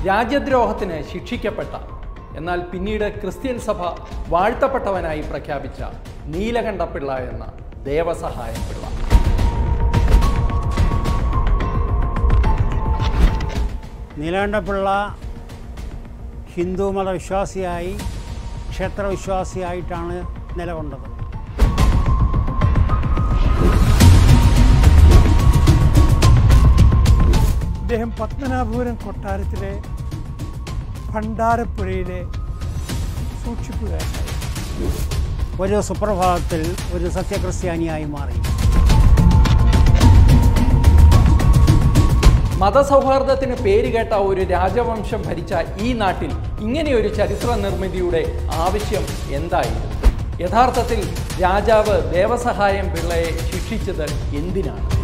രാജ്യദ്രോഹത്തിന് ശിക്ഷിക്കപ്പെട്ട എന്നാൽ പിന്നീട് ക്രിസ്ത്യൻ സഭ വാഴ്ത്തപ്പെട്ടവനായി പ്രഖ്യാപിച്ച നീലകണ്ഠപിള്ള എന്ന ദേവസഹായം പിള്ള നീലകണ്ഠപിള്ള ഹിന്ദു മതവിശ്വാസിയായി ക്ഷേത്രവിശ്വാസിയായിട്ടാണ് നിലകൊണ്ടത് അദ്ദേഹം പത്മനാഭപുരം കൊട്ടാരത്തിലെ ഭണ്ഡാരപ്പുഴയിലെ സൂക്ഷിപ്പുകാരനായി ഒരു സുപ്രഭാതത്തിൽ ഒരു സത്യക്രിസ്ത്യാനിയായി മാറി മതസൗഹാർദ്ദത്തിന് പേരുകേട്ട ഒരു രാജവംശം ഭരിച്ച ഈ നാട്ടിൽ ഇങ്ങനെയൊരു ചരിത്ര നിർമ്മിതിയുടെ ആവശ്യം എന്തായിരുന്നു യഥാർത്ഥത്തിൽ രാജാവ് ദേവസഹായം പിള്ളയെ ശിക്ഷിച്ചത് എന്തിനാണ്